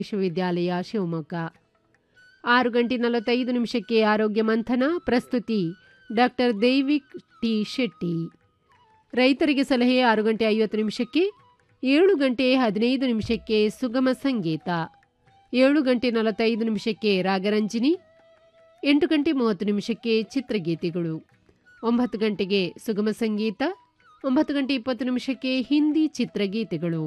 ವಿಶ್ವವಿದ್ಯಾಲಯ ಶಿವಮೊಗ್ಗ ಆರು ಗಂಟೆ ನಲವತ್ತೈದು ನಿಮಿಷಕ್ಕೆ ಆರೋಗ್ಯ ಮಂಥನ ಪ್ರಸ್ತುತಿ ಡಾಕ್ಟರ್ ದೈವಿಕ್ ಟಿ ಶೆಟ್ಟಿ ರೈತರಿಗೆ ಸಲಹೆ ಆರು ಗಂಟೆ ಐವತ್ತು ನಿಮಿಷಕ್ಕೆ ಏಳು ಗಂಟೆ ಹದಿನೈದು ನಿಮಿಷಕ್ಕೆ ಸುಗಮ ಸಂಗೀತ ಏಳು ಗಂಟೆ ನಲವತ್ತೈದು ನಿಮಿಷಕ್ಕೆ ರಾಗರಂಜಿನಿ ಎಂಟು ಗಂಟೆ ಮೂವತ್ತು ನಿಮಿಷಕ್ಕೆ ಚಿತ್ರಗೀತೆಗಳು ಒಂಬತ್ತು ಗಂಟೆಗೆ ಸುಗಮ ಸಂಗೀತ ಒಂಬತ್ತು ಗಂಟೆ ಇಪ್ಪತ್ತು ನಿಮಿಷಕ್ಕೆ ಹಿಂದಿ ಚಿತ್ರಗೀತೆಗಳು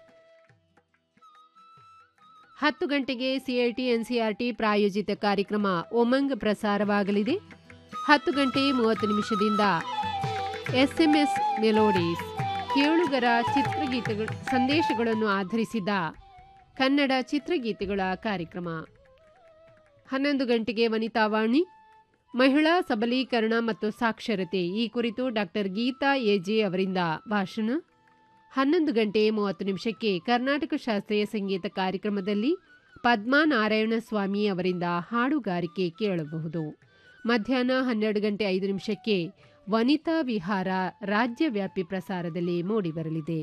ಹತ್ತು ಗಂಟೆಗೆ ಸಿಐಟಿ ಎನ್ಸಿಆರ್ಟಿ ಪ್ರಾಯೋಜಿತ ಕಾರ್ಯಕ್ರಮ ಉಮಂಗ್ ಪ್ರಸಾರವಾಗಲಿದೆ ಹತ್ತು ಗಂಟೆ ಮೂವತ್ತು ನಿಮಿಷದಿಂದ ಎಸ್ಎಂಎಸ್ ಮೆಲೋಡೀಸ್ ಕೇಳುಗರ ಚಿತ್ರಗೀತೆಗಳ ಸಂದೇಶಗಳನ್ನು ಆಧರಿಸಿದ ಕನ್ನಡ ಚಿತ್ರಗೀತೆಗಳ ಕಾರ್ಯಕ್ರಮ ಹನ್ನೊಂದು ಗಂಟೆಗೆ ವನಿತಾವಾಣಿ ಮಹಿಳಾ ಸಬಲೀಕರಣ ಮತ್ತು ಸಾಕ್ಷರತೆ ಈ ಕುರಿತು ಡಾಕ್ಟರ್ ಗೀತಾ ಎಜೆ ಅವರಿಂದ ಭಾಷಣ ಹನ್ನೊಂದು ಗಂಟೆ ಮೂವತ್ತು ನಿಮಿಷಕ್ಕೆ ಕರ್ನಾಟಕ ಶಾಸ್ತ್ರೀಯ ಸಂಗೀತ ಕಾರ್ಯಕ್ರಮದಲ್ಲಿ ಪದ್ಮಾ ನಾರಾಯಣ ಸ್ವಾಮಿ ಅವರಿಂದ ಹಾಡುಗಾರಿಕೆ ಕೇಳಬಹುದು ಮಧ್ಯಾಹ್ನ ಹನ್ನೆರಡು ಗಂಟೆ ಐದು ನಿಮಿಷಕ್ಕೆ ವನಿತಾ ವಿಹಾರ ರಾಜ್ಯವ್ಯಾಪಿ ಪ್ರಸಾರದಲ್ಲಿ ಮೂಡಿಬರಲಿದೆ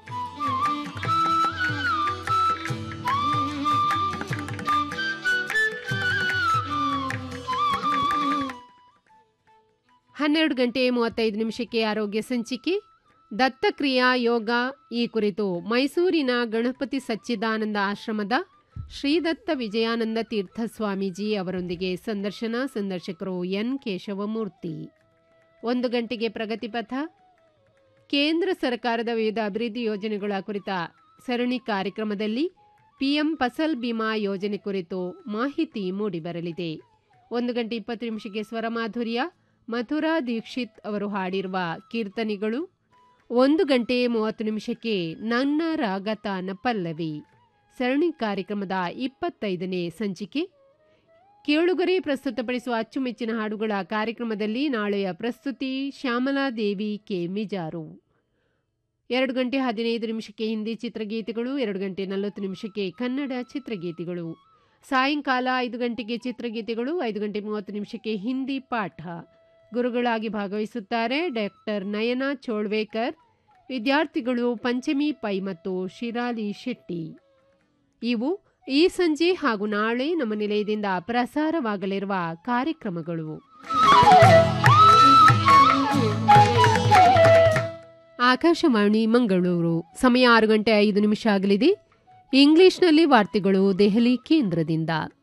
ಹನ್ನೆರಡು ಗಂಟೆ ಮೂವತ್ತೈದು ನಿಮಿಷಕ್ಕೆ ಆರೋಗ್ಯ ಸಂಚಿಕೆ ದತ್ತಕ್ರಿಯಾ ಯೋಗ ಈ ಕುರಿತು ಮೈಸೂರಿನ ಗಣಪತಿ ಸಚ್ಚಿದಾನಂದ ಆಶ್ರಮದ ಶ್ರೀದತ್ತ ವಿಜಯಾನಂದ ತೀರ್ಥ ಸ್ವಾಮೀಜಿ ಅವರೊಂದಿಗೆ ಸಂದರ್ಶನ ಸಂದರ್ಶಕರು ಎನ್ ಕೇಶವಮೂರ್ತಿ ಒಂದು ಗಂಟೆಗೆ ಪ್ರಗತಿಪಥ ಕೇಂದ್ರ ಸರ್ಕಾರದ ವಿವಿಧ ಅಭಿವೃದ್ಧಿ ಯೋಜನೆಗಳ ಕುರಿತ ಸರಣಿ ಕಾರ್ಯಕ್ರಮದಲ್ಲಿ ಪಿಎಂ ಫಸಲ್ ಬಿಮಾ ಯೋಜನೆ ಕುರಿತು ಮಾಹಿತಿ ಮೂಡಿಬರಲಿದೆ ಒಂದು ಗಂಟೆ ಇಪ್ಪತ್ತು ನಿಮಿಷಕ್ಕೆ ಸ್ವರಮಾಧುರ್ಯ ಮಥುರಾ ದೀಕ್ಷಿತ್ ಅವರು ಹಾಡಿರುವ ಕೀರ್ತನೆಗಳು ಒಂದು ಗಂಟೆ ಮೂವತ್ತು ನಿಮಿಷಕ್ಕೆ ನನ್ನ ರಾಗತಾನ ಪಲ್ಲವಿ ಸರಣಿ ಕಾರ್ಯಕ್ರಮದ ಇಪ್ಪತ್ತೈದನೇ ಸಂಚಿಕೆ ಕೇಳುಗರೆ ಪ್ರಸ್ತುತಪಡಿಸುವ ಅಚ್ಚುಮೆಚ್ಚಿನ ಹಾಡುಗಳ ಕಾರ್ಯಕ್ರಮದಲ್ಲಿ ನಾಳೆಯ ಪ್ರಸ್ತುತಿ ಶ್ಯಾಮಲಾದೇವಿ ಕೆ ಮಿಜಾರು ಎರಡು ಗಂಟೆ ಹದಿನೈದು ನಿಮಿಷಕ್ಕೆ ಹಿಂದಿ ಚಿತ್ರಗೀತೆಗಳು ಎರಡು ಗಂಟೆ ನಲವತ್ತು ನಿಮಿಷಕ್ಕೆ ಕನ್ನಡ ಚಿತ್ರಗೀತೆಗಳು ಸಾಯಂಕಾಲ ಐದು ಗಂಟೆಗೆ ಚಿತ್ರಗೀತೆಗಳು ಐದು ಗಂಟೆ ಮೂವತ್ತು ನಿಮಿಷಕ್ಕೆ ಹಿಂದಿ ಪಾಠ ಗುರುಗಳಾಗಿ ಭಾಗವಹಿಸುತ್ತಾರೆ ಡಾಕ್ಟರ್ ನಯನ ಚೋಳ್ವೇಕರ್ ವಿದ್ಯಾರ್ಥಿಗಳು ಪಂಚಮಿ ಪೈ ಮತ್ತು ಶಿರಾಲಿ ಶೆಟ್ಟಿ ಇವು ಈ ಸಂಜೆ ಹಾಗೂ ನಾಳೆ ನಮ್ಮ ನಿಲಯದಿಂದ ಪ್ರಸಾರವಾಗಲಿರುವ ಕಾರ್ಯಕ್ರಮಗಳು ಆಕಾಶವಾಣಿ ಮಂಗಳೂರು ಸಮಯ ಆರು ಗಂಟೆ ಐದು ನಿಮಿಷ ಆಗಲಿದೆ ಇಂಗ್ಲಿಷ್ನಲ್ಲಿ ವಾರ್ತೆಗಳು ದೆಹಲಿ ಕೇಂದ್ರದಿಂದ